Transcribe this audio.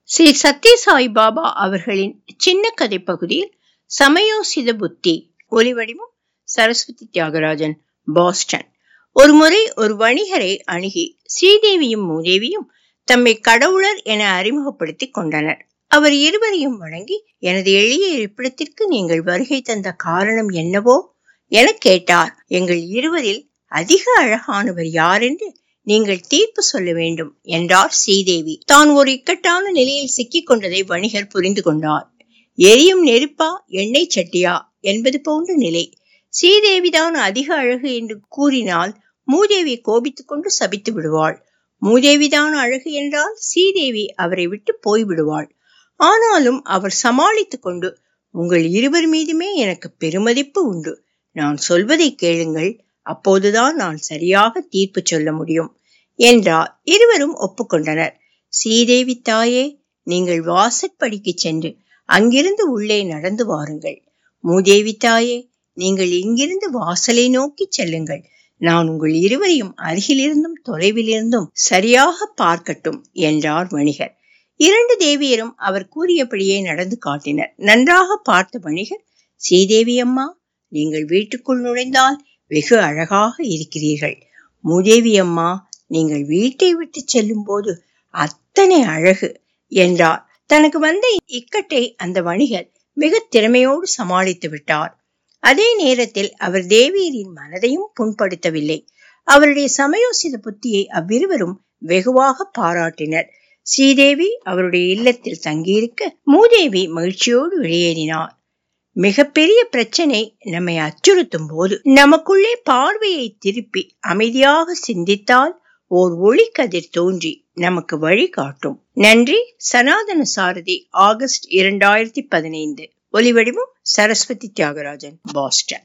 ஸ்ரீ சத்யசாய் பாபா அவர்களின் சின்ன கதை பகுதியில் சமயோசித புத்தி ஒலிவடிவம் சரஸ்வதி தியாகராஜன் பாஸ்டன் ஒருமுறை ஒரு வணிகரை அணுகி ஸ்ரீதேவியும் மூதேவியும் தம்மை கடவுளர் என அறிமுகப்படுத்திக் கொண்டனர் அவர் இருவரையும் வணங்கி எனது எளிய இருப்பிடத்திற்கு நீங்கள் வருகை தந்த காரணம் என்னவோ என கேட்டார் எங்கள் இருவரில் அதிக அழகானவர் யாரென்று நீங்கள் தீர்ப்பு சொல்ல வேண்டும் என்றார் ஸ்ரீதேவி தான் ஒரு இக்கட்டான நிலையில் சிக்கிக் கொண்டதை வணிகர் புரிந்து கொண்டார் எரியும் நெருப்பா எண்ணெய் சட்டியா என்பது போன்ற நிலை ஸ்ரீதேவிதான் அதிக அழகு என்று கூறினால் மூதேவி கோபித்துக் கொண்டு சபித்து விடுவாள் மூதேவிதான் அழகு என்றால் ஸ்ரீதேவி அவரை விட்டு போய்விடுவாள் ஆனாலும் அவர் சமாளித்துக் கொண்டு உங்கள் இருவர் மீதுமே எனக்கு பெருமதிப்பு உண்டு நான் சொல்வதை கேளுங்கள் அப்போதுதான் நான் சரியாக தீர்ப்பு சொல்ல முடியும் என்றார் இருவரும் ஒப்புக்கொண்டனர் ஸ்ரீதேவி தாயே நீங்கள் வாசற்படிக்கு சென்று அங்கிருந்து உள்ளே நடந்து வாருங்கள் மூதேவி தாயே நீங்கள் இங்கிருந்து வாசலை நோக்கி செல்லுங்கள் நான் உங்கள் இருவரையும் அருகிலிருந்தும் தொலைவிலிருந்தும் சரியாக பார்க்கட்டும் என்றார் வணிகர் இரண்டு தேவியரும் அவர் கூறியபடியே நடந்து காட்டினர் நன்றாக பார்த்த வணிகர் ஸ்ரீதேவி அம்மா நீங்கள் வீட்டுக்குள் நுழைந்தால் வெகு அழகாக இருக்கிறீர்கள் மூதேவி அம்மா நீங்கள் வீட்டை விட்டு செல்லும் போது அத்தனை அழகு என்றார் தனக்கு வந்த இக்கட்டை அந்த வணிகர் மிக திறமையோடு சமாளித்து விட்டார் அதே நேரத்தில் அவர் தேவியரின் மனதையும் புண்படுத்தவில்லை அவருடைய சமயோசித புத்தியை அவ்விருவரும் வெகுவாக பாராட்டினர் ஸ்ரீதேவி அவருடைய இல்லத்தில் தங்கியிருக்க மூதேவி மகிழ்ச்சியோடு வெளியேறினார் மிகப்பெரிய பிரச்சனை நம்மை அச்சுறுத்தும் போது நமக்குள்ளே பார்வையை திருப்பி அமைதியாக சிந்தித்தால் ஓர் ஒளி கதிர் தோன்றி நமக்கு வழி காட்டும் நன்றி சனாதன சாரதி ஆகஸ்ட் இரண்டாயிரத்தி பதினைந்து ஒலிவடிவம் சரஸ்வதி தியாகராஜன் பாஸ்டன்